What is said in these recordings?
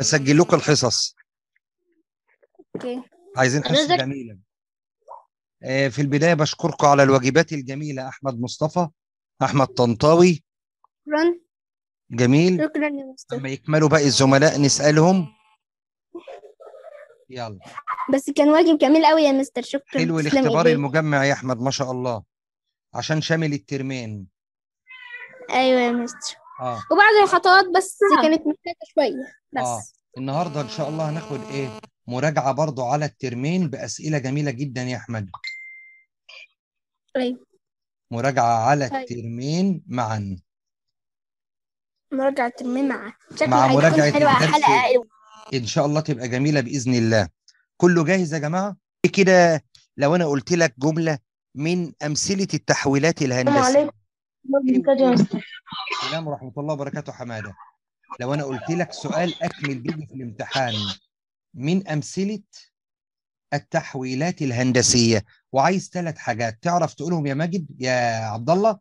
اسجل لكم الحصص اوكي عايزين حصه حضرتك- جميله آه، في البدايه بشكركم على الواجبات الجميله احمد مصطفى احمد طنطاوي شكرا جميل شكرا يا مستر لما يكملوا باقي الزملاء نسالهم يلا بس كان واجب جميل قوي يا مستر شكرا حلو تسلم الاختبار إيديك. المجمع يا احمد ما شاء الله عشان شامل الترمين ايوه يا مستر اه وبعض الخطوات بس كانت محتاجه شويه اه بس النهارده ان شاء الله هناخد ايه مراجعه برضو على الترمين باسئله جميله جدا يا احمد ايوه مراجعه على طيب. الترمين معا مراجعه الترميم معاه شكله مع هيكون مراجعة حلوة الدرس. حلقه قوي ان شاء الله تبقى جميله باذن الله كله جاهز يا جماعه كده لو انا قلت لك جمله من امثله التحويلات الهندسيه عليكم. يا مستر السلام ورحمه الله وبركاته حماده لو انا قلت لك سؤال اكمل بيجي في الامتحان من امثله التحويلات الهندسيه وعايز ثلاث حاجات تعرف تقولهم يا ماجد يا عبد الله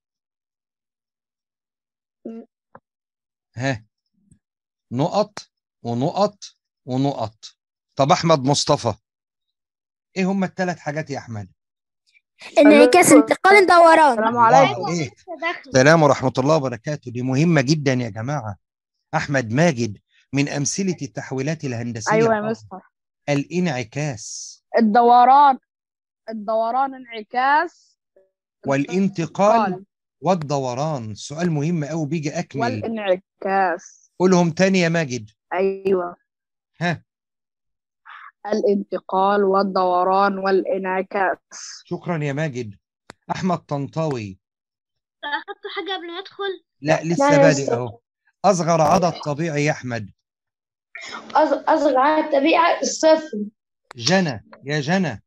م. ها نقط ونقط ونقط طب احمد مصطفى ايه هم الثلاث حاجات يا احمد انعكاس انتقال دوران السلام الله عليكم عليك السلام ورحمة الله وبركاته دي مهمة جدا يا جماعة أحمد ماجد من أمثلة التحويلات الهندسية ايوه يا الأرض. مستر الانعكاس الدوران الدوران انعكاس والانتقال قال والدوران سؤال مهم أوي بيجي أكمل والانعكاس قولهم تاني يا ماجد ايوه ها الانتقال والدوران والانعكاس شكرا يا ماجد أحمد طنطاوي أخدت حاجة قبل ما أدخل لا لسه لا يا بادئ مستر. أهو أصغر عدد طبيعي يا أحمد أصغر على الطبيعة الصفر جنى يا جنى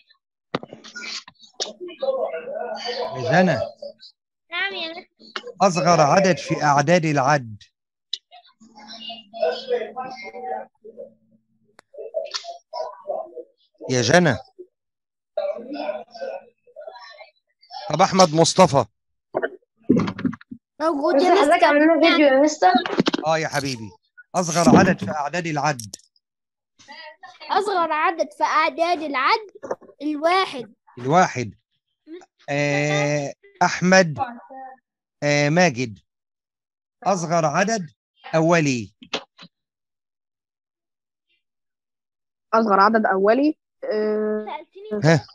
يا جنى نعم يا مستر أصغر عدد في أعداد العد يا جنى طب أحمد مصطفى موجود يا مستر فيديو يا مستر آه يا حبيبي أصغر عدد في أعداد العد اصغر عدد في اعداد العد الواحد الواحد آه أحمد آه ماجد أصغر عدد أولي اصغر عدد اولي اه، سألتني ها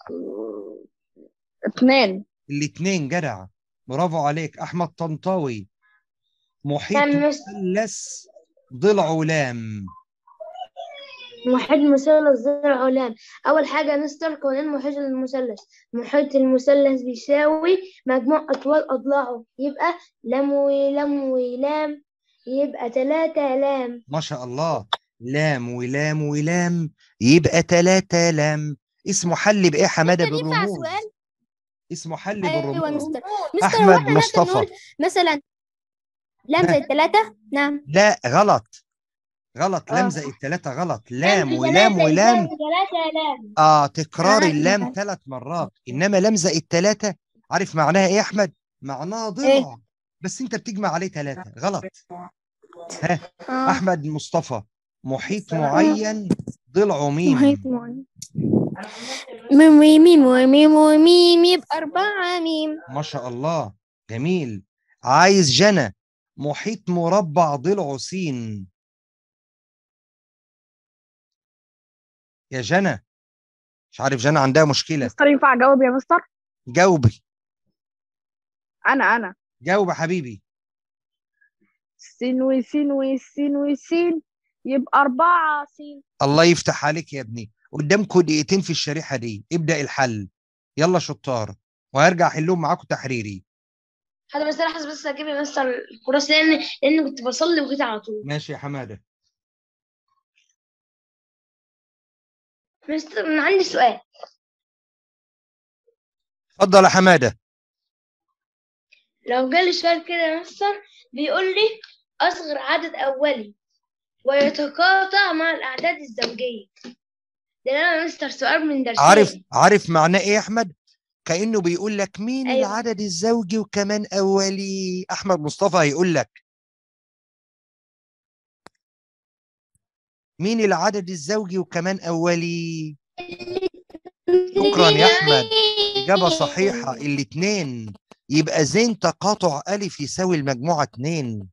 اثنين الاثنين جدع برافو عليك أحمد طنطاوي محيط نعم، مس- مثلث ضلع لام محيط مثلث ضلع علام أول حاجة نستر قوانين محيط المثلث محيط المثلث بيساوي مجموع أطوال أضلاعه يبقى لام ولام ولام يبقى تلاتة لام ما شاء الله لام ولام ولام يبقى تلاتة لام اسمه حل بإيه حمادة مستر ينفع بالرموز سؤال؟ اسمه حل ايوه بالرموز مستر مستر هو أحمد احنا نقدر مصطفى نقول مثلا لام زائد ثلاثة نعم لا غلط غلط لام آه. زائد ثلاثة غلط لام ولام ولام تلاتة لام اه تكرار آه، اللام ينفع. ثلاث مرات انما لام زائد ثلاثة عارف معناها ايه يا احمد معناها ضلع إيه؟ بس انت بتجمع عليه ثلاثة غلط ها اه احمد مصطفى محيط معين ضلعه ميم محيط معين ميم ميم وميم وميم يبقى أربعة ميم ما شاء الله جميل عايز جنى محيط مربع ضلعه سين يا جنى مش عارف جنى عندها مشكلة مستر ينفع اجاوب يا مستر جاوبي انا انا جاوب يا حبيبي سين وسين وسين وسين يبقى أربعة سين الله يفتح عليك يا ابني قدامكم دقيقتين في الشريحة دي ابدأ الحل يلا شطار وهرجع احلهم معاكم تحريري هذا بس لحظة بس أجيب يا مستر الكراسي لأن لأن كنت بصلي وجيت على طول ماشي يا حمادة مستر أنا عندي سؤال اتفضل يا حمادة لو جالي سؤال كده يا مستر بيقول لي أصغر عدد أولي ويتقاطع مع الأعداد الزوجية ده أنا يا مستر سؤال من درسين عارف عارف معناه ايه يا احمد كانه بيقول لك مين أيوة. العدد الزوجي وكمان اولي احمد مصطفى هيقول لك مين العدد الزوجي وكمان أولي شكرا يا أحمد إجابة صحيحة الاتنين يبقى زين تقاطع ألف يساوي المجموعة اتنين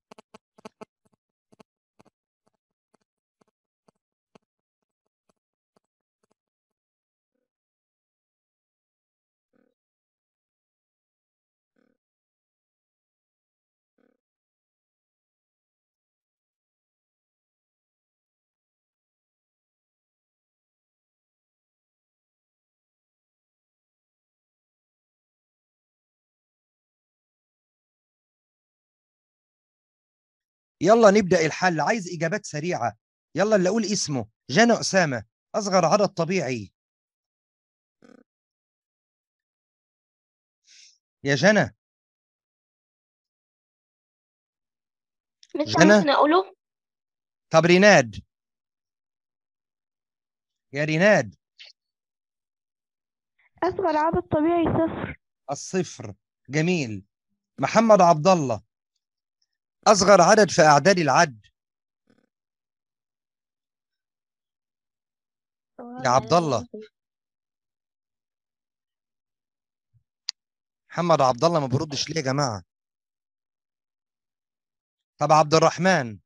يلا نبدأ الحل عايز إجابات سريعة يلا اللي أقول اسمه جنى أسامة أصغر عدد طبيعي يا جنى مش جنى؟ ممكن أقوله طب ريناد يا ريناد أصغر عدد طبيعي صفر الصفر جميل محمد عبد الله أصغر عدد في أعداد العد يا عبد الله محمد عبد الله ما بيردش ليه يا جماعة طب عبد الرحمن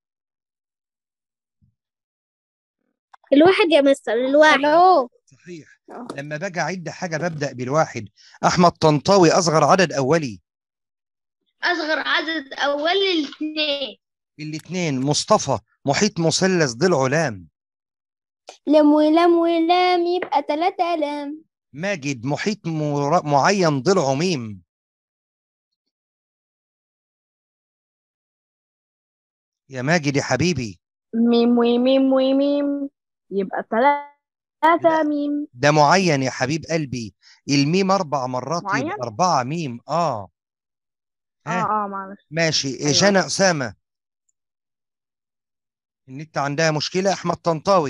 الواحد يا مستر الواحد ألو صحيح آه. لما باجي أعد حاجة ببدأ بالواحد أحمد طنطاوي أصغر عدد أولي أصغر عدد أولي الاثنين الاثنين مصطفى محيط مثلث ضلع لام لم ولم ولام يبقى تلاتة لام ماجد محيط مر- معين ضلعه ميم يا ماجد يا حبيبي ميم وميم وميم يبقى ثلاثة ميم ده معين يا حبيب قلبي الميم أربع مرات معين؟ يبقى أربعة ميم آه اه ها اه معلش ماشي أيوة. جنى أسامة النت عندها مشكلة أحمد طنطاوي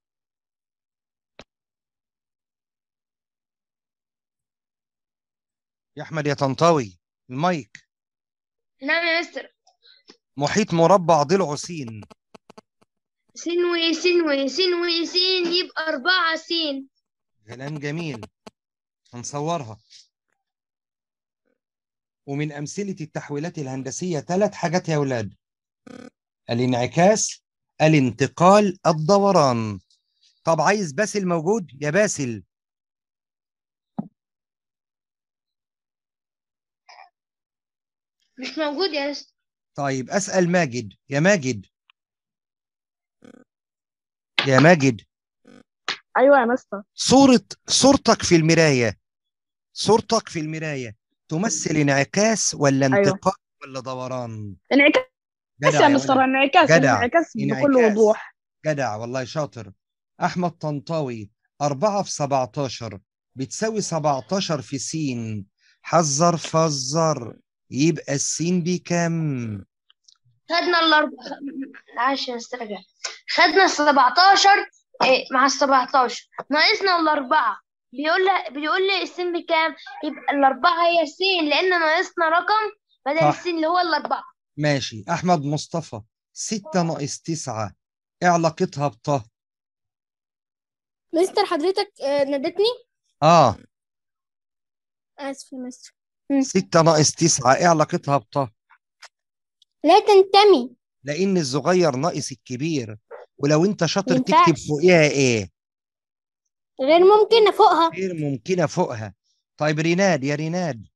يا أحمد يا طنطاوي المايك نعم يا مستر محيط مربع ضلعه سين سين وسين وسين وسين يبقى أربعة سين كلام جميل هنصورها ومن أمثلة التحويلات الهندسية ثلاث حاجات يا أولاد الانعكاس الانتقال الدوران طب عايز باسل موجود يا باسل مش موجود يا مستر طيب أسأل ماجد يا ماجد يا ماجد ايوه يا مستر صورة صورتك في المراية صورتك في المراية تمثل انعكاس ولا أيوة. انتقال ولا دوران انعكاس جدع يا يا مستر ولد. انعكاس جدع. انعكاس بكل انعكاس. وضوح جدع والله شاطر أحمد طنطاوي أربعة في سبعتاشر بتساوي سبعتاشر في سين حذر فزر يبقى السين بكم خدنا الأربعة معلش يا مستر رجع خدنا السبعتاشر إيه مع السبعتاشر ناقصنا الأربعة بيقول لي بيقول لي السين بكام يبقى الأربعة هي السين لأن ناقصنا رقم بدل صح. السين اللي هو الأربعة ماشي أحمد مصطفى ستة ناقص تسعة إيه علاقتها بطه مستر حضرتك آه، نادتني آه آسف يا مستر ستة ناقص تسعة إيه علاقتها بطه لا تنتمي لأن الصغير ناقص الكبير ولو أنت شاطر تكتب ينفعش. فوقيها إيه غير ممكن فوقها غير ممكنة فوقها طيب ريناد يا ريناد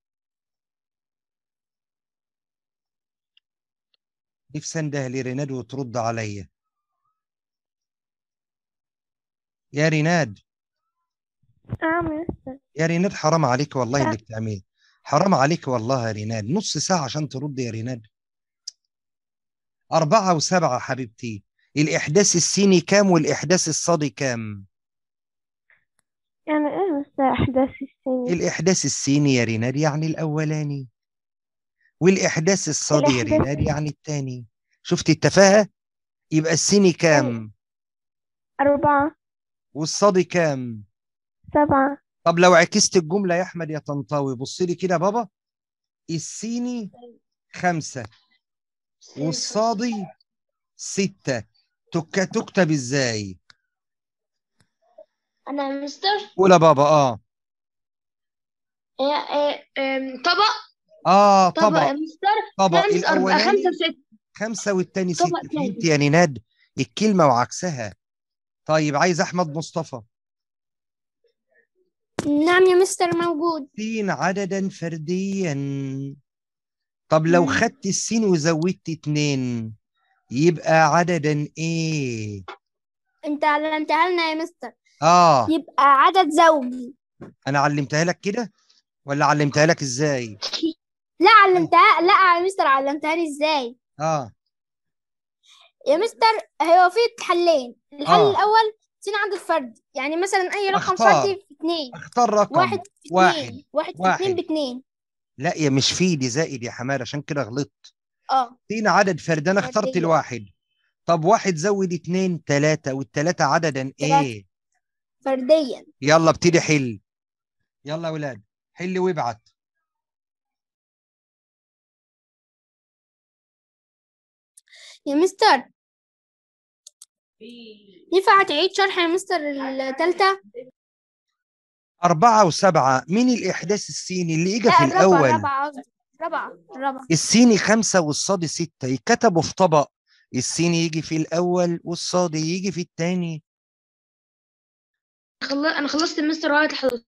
نفسي انده لريناد وترد عليا يا ريناد نعم يا مستر يا ريناد حرام عليك والله لا. اللي بتعمله حرام عليك والله يا ريناد نص ساعة عشان ترد يا ريناد أربعة وسبعة حبيبتي الإحداث السيني كام والإحداث الصادي كام يعني ايه مستر أحداث السنة الإحداث السيني يا ريناد يعني الأولاني والإحداث الصادي يا الإحداث- ريناد يعني التاني شفت التفاهة يبقى السيني كام أربعة والصادي كام سبعة طب لو عكست الجملة يا أحمد يا طنطاوي بص لي كده يا بابا السيني خمسة والصادي ستة تك تكتب ازاي أنا يا مستر قول يا بابا اه إيه، إيه، إيه، طبق اه طبق يا طبق مستر طبق خمس أربعة الاولاني خمسة ستة خمسة والتاني ستة طبق تاني. فهمت يا نيناد الكلمة وعكسها طيب عايز أحمد مصطفى نعم يا مستر موجود سين عددا فرديا طب لو مم. خدت السين وزودت اتنين يبقى عددا ايه انت علمتها لنا يا مستر اه يبقى عدد زوجي انا علمتها لك كده ولا علمتها لك ازاي لا علمتها لا يا مستر علمتها لي ازاي اه يا مستر هو في حلين الحل آه. الاول سين عدد فرد يعني مثلا اي رقم اختار. فردي في اتنين اختار رقم واحد في واحد. اتنين واحد في واحد. اتنين باتنين لا يا مش في دي زائد يا حماد عشان كده غلطت اه سين عدد فرد انا اخترت فردية. الواحد طب واحد زود اتنين تلاتة والتلاتة عددا تلاتة. ايه فرديا يلا ابتدي حل يلا يا ولاد حل وابعت يا مستر ينفع تعيد شرح يا مستر التالتة؟ أربعة وسبعة مين الإحداث السيني اللي إجا لا في الرابعة الأول الرابعة قصدي الرابعة الرابعة السيني خمسة والصاد ستة يكتبوا في طبق السيني يجي في الأول والصاد يجي في التاني خل... أنا خلصت المستر لغاية لحضرتك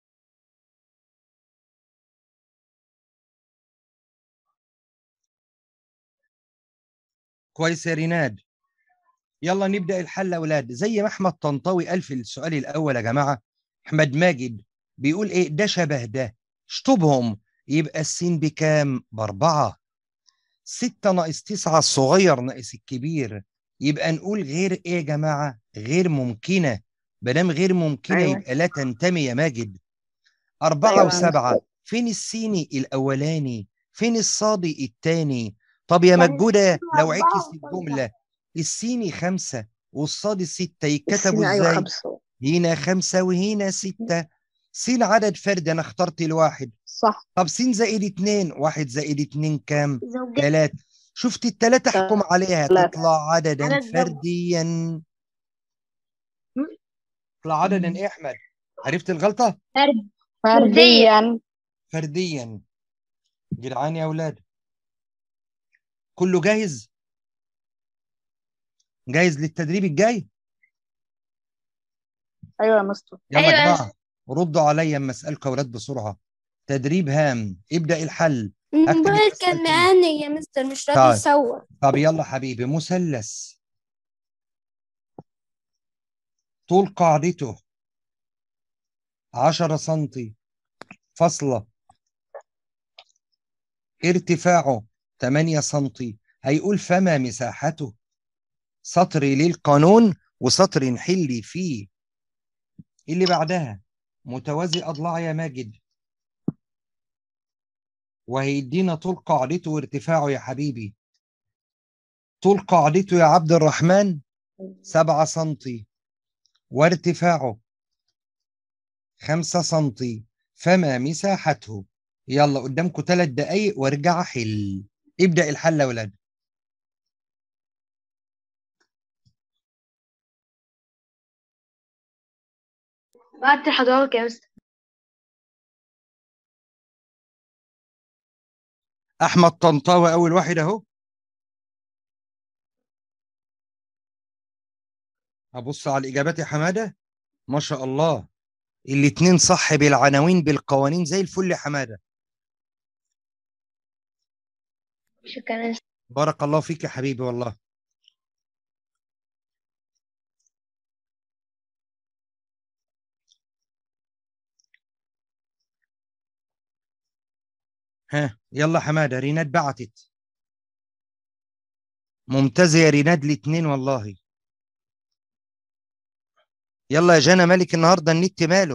كويس يا ريناد يلا نبدأ الحل يا أولاد زي ما أحمد طنطاوي قال في السؤال الأول يا جماعة أحمد ماجد بيقول إيه ده شبه ده اشطبهم يبقى السين بكام بأربعة ستة ناقص تسعة الصغير ناقص الكبير يبقى نقول غير إيه يا جماعة غير ممكنة مادام غير ممكنة أيوة. يبقى لا تنتمي يا ماجد أربعة أيوة يا وسبعة فين السيني الأولاني فين الصادي التاني طب يا مجودة لو أربعة عكس وسبعة. الجملة السيني خمسة والصاد ستة يتكتبوا السين أيوة ازاي خمسة هنا خمسة وهنا ستة سين عدد فرد أنا اخترت الواحد صح طب سين زائد اتنين واحد زائد اتنين كام زوجين تلاتة شفت التلاتة احكم عليها تلاتة. تطلع عددا عدد زوجي. فرديا تطلع عددا ايه يا احمد عرفت الغلطة فرديا فرديا جدعان يا اولاد كله جاهز جاهز للتدريب الجاي أيوة يا مستر يلا أيوة يا يا جماعه ردوا عليا اما اسالكم يا اولاد بسرعه تدريب هام ابدا الحل أكتب الموبايل المسألة كان دي. مهني يا مستر مش راضي طيب. يصور طب يلا حبيبي مثلث طول قاعدته 10 سنتي فاصلة ارتفاعه 8 سنتي هيقول فما مساحته سطر للقانون وسطر نحل فيه اللي بعدها متوازي أضلاع يا ماجد وهيدينا طول قاعدته وارتفاعه يا حبيبي طول قاعدته يا عبد الرحمن سبعة سنتي وارتفاعه خمسة سنتي فما مساحته يلا قدامكم ثلاث دقايق وارجع حل ابدأ الحل يا ولاد بعد حضرتك يا مستر أحمد طنطاوي أول واحد أهو أبص على الإجابات يا حمادة ما شاء الله الاتنين صح بالعناوين بالقوانين زي الفل يا حمادة شكرا يا مستر. بارك الله فيك يا حبيبي والله ها يلا حمادة ريناد بعتت ممتازة يا ريناد الاتنين والله يلا يا جانا مالك النهاردة النت ماله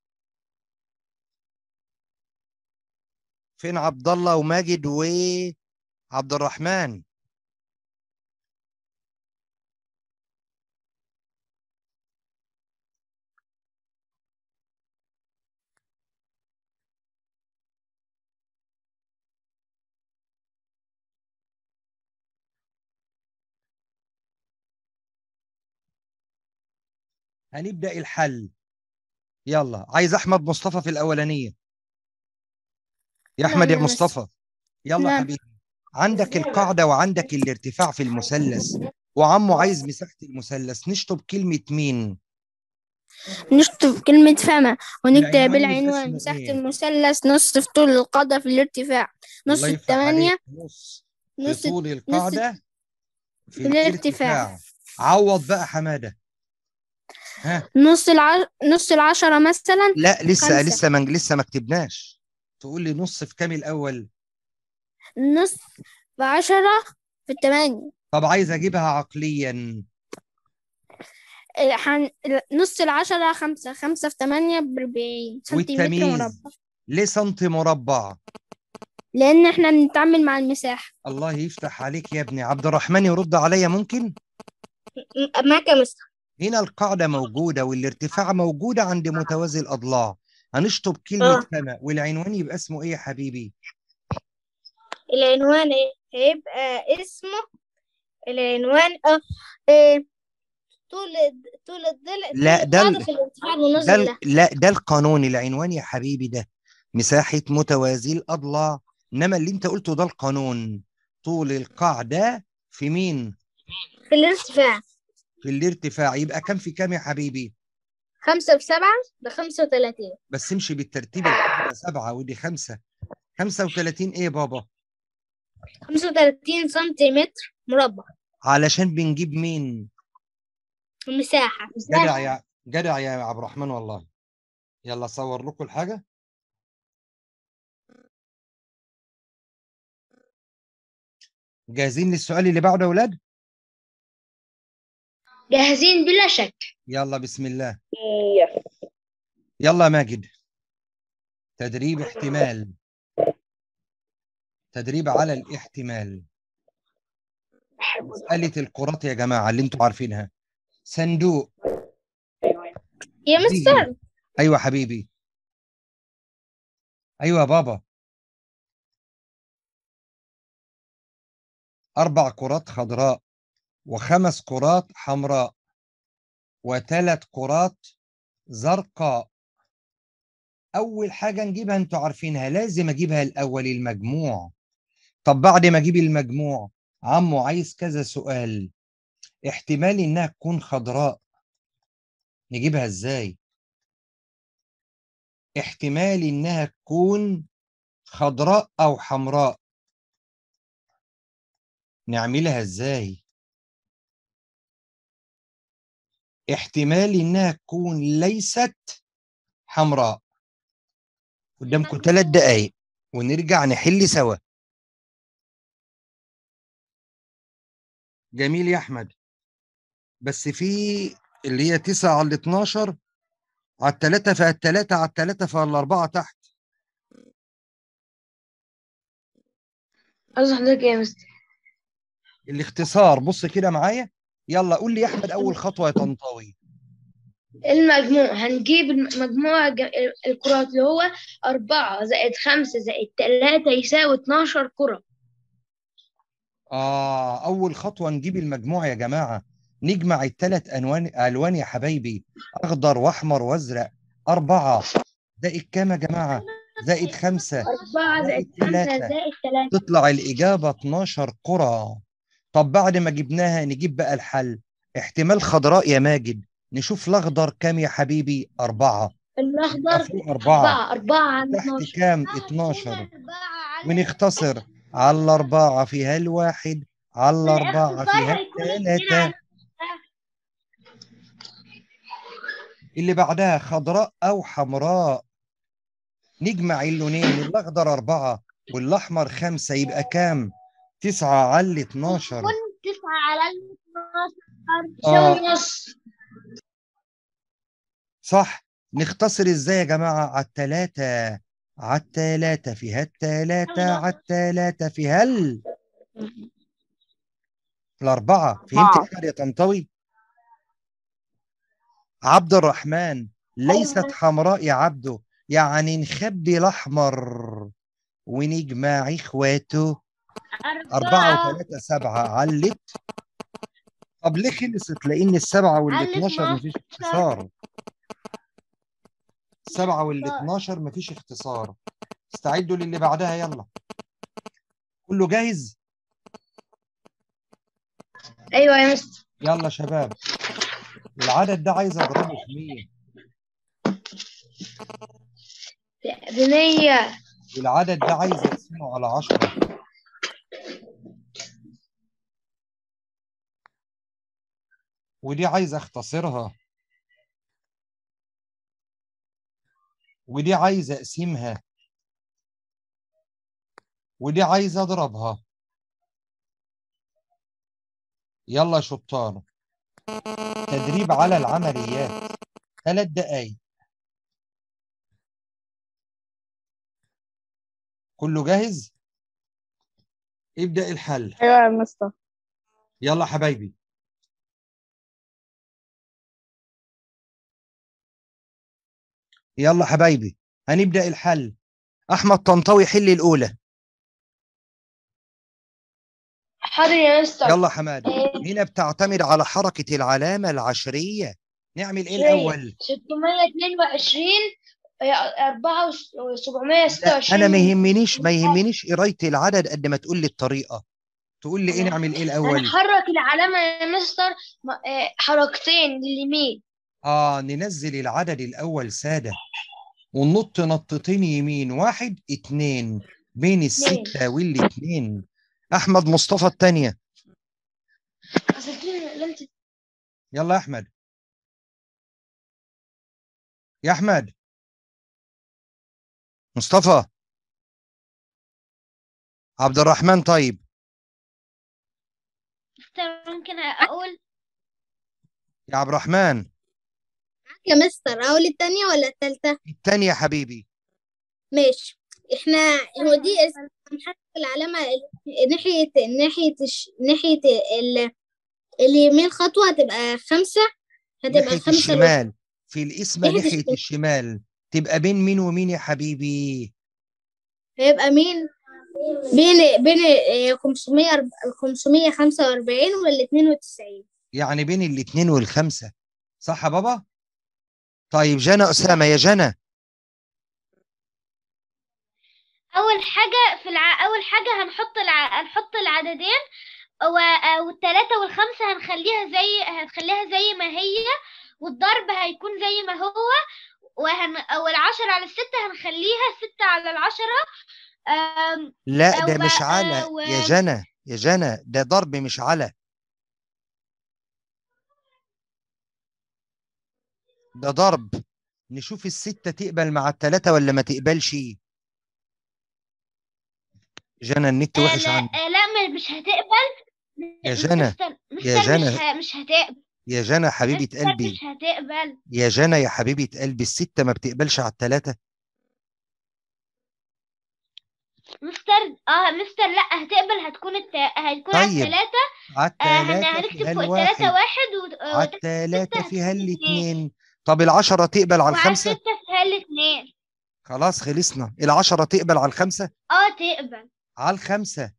فين عبد الله وماجد وعبد الرحمن هنبدأ الحل يلا عايز أحمد مصطفى في الأولانية يا أحمد يا نعم يا مستر. مصطفى يلا نعم. حبيبي عندك القاعدة وعندك الارتفاع في المثلث وعمو عايز مساحة المثلث نشطب كلمة مين نشطب كلمة فما ونكتب العنوان يبقى العنوان اسمه مساحة إيه؟ المثلث نص في طول القاعدة في الارتفاع نص الله في يفتح عليك. الثمانية نص في نص طول القاعدة في في الارتفاع. الارتفاع عوض بقى حمادة ها نص الع... نص العشرة مثلا لا لسه خمسة. لسه ما لسه ما كتبناش تقول لي نص في كام الأول نص في عشرة في الثمانية طب عايز أجيبها عقليا ال- حن... ال- نص العشرة خمسة خمسة في ثمانية بأربعين سنتيمتر والتمييز مربع ليه سنتي مربع لأن احنا بنتعامل مع المساحة الله يفتح عليك يا ابني عبد الرحمن يرد عليا ممكن معك يا مستر هنا القاعدة موجودة والارتفاع موجودة عند متوازي الأضلاع هنشطب كلمة آه. فما والعنوان يبقى اسمه إيه يا حبيبي العنوان هيبقى اسمه العنوان اه إيه، طول طول الضلع لا، طول ده ال- القاعدة في الارتفاع بالنص ده ده ال- لا ده القانون العنوان يا حبيبي ده مساحة متوازي الأضلاع إنما اللي أنت قلته ده القانون طول القاعدة في مين؟ في الارتفاع في الارتفاع يبقى كم في كم يا حبيبي؟ خمسة في سبعة بخمسة وتلاتين بس امشي بالترتيب القاعدة سبعة ودي خمسة خمسة وتلاتين إيه بابا؟ خمسة وتلاتين سنتيمتر مربع علشان بنجيب مين؟ المساحة جدع يا جدع يا عبد الرحمن والله يلا صور لكم الحاجة جاهزين للسؤال اللي بعده يا أولاد؟ جاهزين بلا شك يلا بسم الله يلا يا ماجد تدريب احتمال تدريب على الاحتمال مسألة الكرات يا جماعة اللي انتوا عارفينها صندوق يا مستر ايوه حبيبي ايوه يا بابا اربع كرات خضراء وخمس كرات حمراء وثلاث كرات زرقاء اول حاجه نجيبها انتوا عارفينها لازم اجيبها الاول المجموع طب بعد ما اجيب المجموع عمو عايز كذا سؤال احتمال انها تكون خضراء نجيبها ازاي احتمال انها تكون خضراء او حمراء نعملها ازاي احتمال انها تكون ليست حمراء قدامكم ثلاث دقايق ونرجع نحل سوا جميل يا احمد بس في اللي هي 9 على 12 على الثلاثة فيها الثلاثة على الثلاثة فيها الأربعة تحت قصدي حضرتك يا مستر الاختصار بص كده معايا يلا قول لي يا أحمد أول خطوة يا طنطاوي المجموع هنجيب الم- مجموع ج- الكرات اللي هو أربعة زائد خمسة زائد تلاتة يساوي اتناشر كرة آه أول خطوة نجيب المجموع يا جماعة نجمع الثلاث ألوان ألوان يا حبايبي أخضر وأحمر وأزرق أربعة زائد كام يا جماعة؟ زائد خمسة أربعة زائد زائد خمسة تلاتة. زائد تلاتة تطلع الإجابة 12 كرة طب بعد ما جبناها نجيب بقى الحل احتمال خضراء يا ماجد نشوف الأخضر كام يا حبيبي أربعة الأخضر فوق أربعة أربعة أربعة عن تحت اتناشر كام 12 ونختصر على الأربعة فيها الواحد على الأربعة فيها الثلاثة اللي بعدها خضراء أو حمراء نجمع اللونين الأخضر أربعة والأحمر خمسة يبقى كام؟ تسعة على 12 تسعة على ال آه. يساوي نص صح نختصر ازاي يا جماعة على التلاتة على التلاتة فيها التلاتة على التلاتة فيها ال الأربعة فهمت آه. الفرق يا طنطاوي؟ عبد الرحمن ليست حمراء يا عبده يعني نخبي الأحمر ونجمع إخواته أربعة وثلاثة سبعة علت طب ليه خلصت لان السبعة وال علي 12 12. مفيش اختصار السبعة وال 12 مفيش اختصار استعدوا للي بعدها يلا كله جاهز ايوه يا مستر يلا شباب العدد ده عايز اضربه في 100 بنية والعدد ده عايز اقسمه على 10 ودي عايز اختصرها ودي عايز اقسمها ودي عايز اضربها يلا يا شطار تدريب على العمليات ثلاث دقايق كله جاهز ابدأ الحل ايوه يا مستر يلا حبايبي يلا حبايبي هنبدأ الحل أحمد طنطاوي حل الأولى حاضر يا مستر يلا حمادة إيه. هنا بتعتمد على حركة العلامة العشرية نعمل إيه عشرية. الأول 622 4 لا 726 أنا ما يهمنيش ما يهمنيش قراية العدد قد ما تقول لي الطريقة تقول لي إيه نعمل إيه الأول هنحرك العلامة يا مستر م- آه، حركتين لليمين آه ننزل العدد الأول سادة وننط نطتين يمين واحد اتنين بين الستة والاتنين أحمد مصطفى التانية أصل لم تت- يلا يا أحمد يا أحمد مصطفى عبد الرحمن طيب مستر ممكن أقول يا عبد الرحمن يا مستر أقول التانية ولا التالتة؟ التانية يا حبيبي ماشي احنا هو دي اسم هنحط العلامة ال- ناحية ناحية الش... ناحية ال... اليمين خطوة هتبقى خمسة هتبقى ناحية الخمسة الأولى الشمال في القسمة ناحية ناحية الشمال. الشمال تبقى بين مين ومين يا حبيبي هيبقى مين؟ بين بين ال 500 545 وال 92 يعني بين الاتنين والخمسة صح يا بابا طيب جنى أسامة يا جنى أول حاجة في الع... أول حاجة هنحط الع... هنحط العددين و... والتلاتة والخمسة هنخليها زي هنخليها زي ما هي والضرب هيكون زي ما هو وهن... والعشرة على الستة هنخليها ستة على العشرة أم... لا أو ده مش بقى- على و- يا جنى يا جنى ده ضرب مش على ده ضرب نشوف الستة تقبل مع التلاتة ولا ما تقبلش جنى النت آه وحش لا عندي آه لا م- مش هتقبل يا جنى، مستر يا مستر جنى. مش, ه... مش هتقبل يا جنى حبيبة مستر قلبي مش هتقبل يا جنى يا حبيبة قلبي الستة ما بتقبلش على التلاتة مستر اه مستر لا هتقبل هتكون الت... هتكون على طيب. التلاتة على آه هن... التلاتة هنكتب فيها فوق الواحد التلاتة واحد و... على وتحت التلاتة الستة فيها هتكون اتنين. الاتنين طب العشرة تقبل على وعلى الخمسة الستة فيها الاتنين خلاص خلصنا العشرة تقبل على الخمسة اه تقبل على الخمسة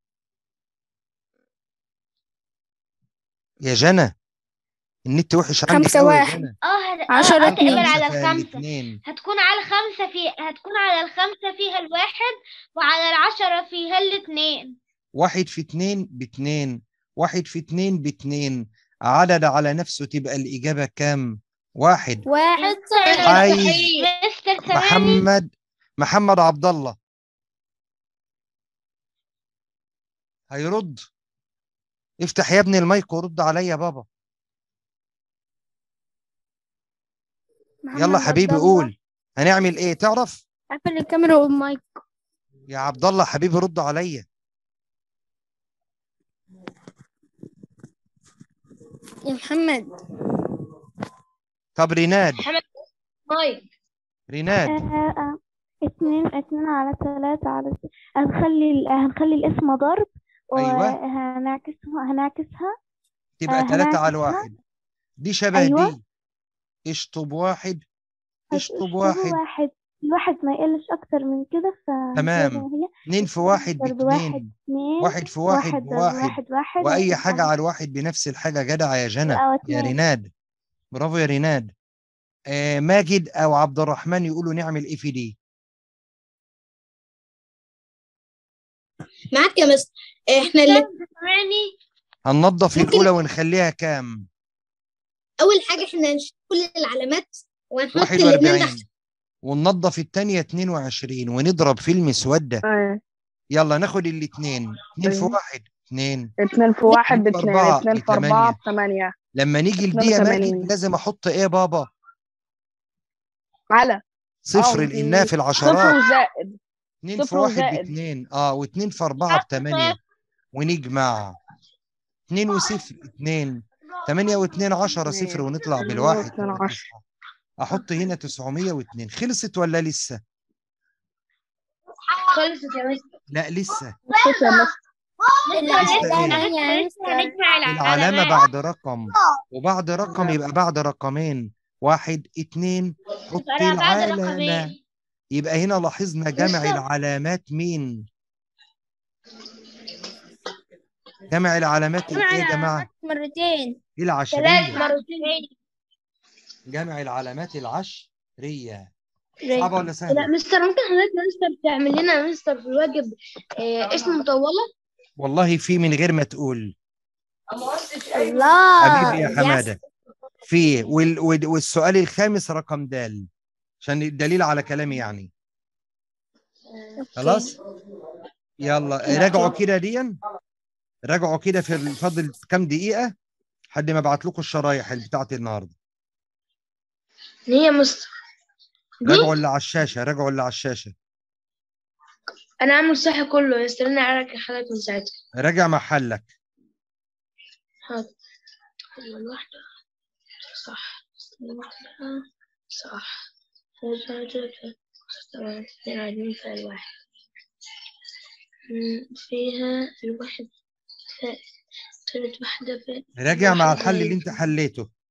يا جنى النت وحش عندك خمسة قوي يا واحد. جنى اه هت... عشرة اه اتنين. هتقبل الخمسة على فيها الخمسة الاتنين هتكون على الخمسة في هتكون على الخمسة فيها الواحد وعلى العشرة فيها الاتنين واحد في اتنين باتنين واحد في اتنين باتنين عدد على نفسه تبقى الإجابة كام؟ واحد واحد عايز مستر ثواني محمد محمد عبد الله هيرد افتح يا ابني المايك ورد عليا يا بابا يلا حبيبي قول هنعمل ايه تعرف قفل الكاميرا والمايك يا عبد الله حبيبي رد عليا يا محمد طب ريناد مايك ريناد آه، آه، اتنين اتنين على تلاتة على س- هنخلي ال- هنخلي الاسم ضرب أيوة. وهنعكسها هنعكسها تبقى آه، تلاتة على هنعكسها. الواحد دي شبه أيوة. دي اشطب واحد اشطب اشطب واحد واحد الواحد ما يقلش أكتر من كده ف تمام. زي ما هي اتنين في واحد ضرب واحد باتنين اتنين واحد في واحد واحد بواحد واحد واحد واي واحد حاجه واحد. على الواحد بنفس الحاجه جدع يا جنى أو يا اتنين. ريناد برافو يا ريناد آه ماجد او عبد الرحمن يقولوا نعمل ايه في دي معاك يا مستر احنا اللي سامعني هننضف ممكن- الاولى ونخليها كام اول حاجه احنا هنشيل كل العلامات وهنحط الاثنين 41 تحت وننضف الثانيه 22 ونضرب في المسوده أيوة. يلا ناخد الاثنين اثنين في أيوة. واحد اثنين اتنين في واحد اتنين في باتنين أربعة اتنين في بتمانية. أربعة بثمانية لما نيجي لدي يا 82. ماجد لازم احط ايه يا بابا على صفر آه، لانها في صفر العشرات وزائد اتنين في صفر واحد وزائد. باتنين اه واتنين في اربعة بتمانية ونجمع اتنين وصفر اتنين تمانية واتنين عشرة اتنين. صفر ونطلع تمانية بالواحد واتنين تبقى عشرة. تسعة. احط هنا تسعمية واتنين خلصت ولا لسه خلصت يا مستر لا لسه صفر يا مستر لسه ايه هنجمع العلامة العلامات بعد رقم وبعد رقم يبقى بعد رقمين واحد اتنين حط يبقى بعد العلامة رقمين يبقى هنا لاحظنا جمع لسه. العلامات مين جمع العلامات جمع ايه يا جماعة مرتين ايه العشرية مرتين جمع العلامات العشرية صعبة ولا لا سهلة مستر ممكن حضرتك يا مستر تعمل لنا يا مستر في الواجب آه اسم مطولة والله في من غير ما تقول الله حبيبي يا حمادة في وال... وال- والسؤال الخامس رقم دال عشان الدليل على كلامي يعني خلاص يلا راجعوا كده ديا راجعوا كده في فاضل كام دقيقة حد ما بعت لكم الشرايح اللي بتاعت النهارده هي يا مستر دي راجعوا اللي على الشاشة راجعوا اللي على الشاشة انا عامل صح كله يا مستر انا عارف حضرتك من ساعتها راجع محلك حاضر أول واحدة صح ثاني واحدة صح اثنين عادين في الواحد مم، فيها الواحد ثالث واحدة في راجع مع واحد الحل اللي زائد. انت حليته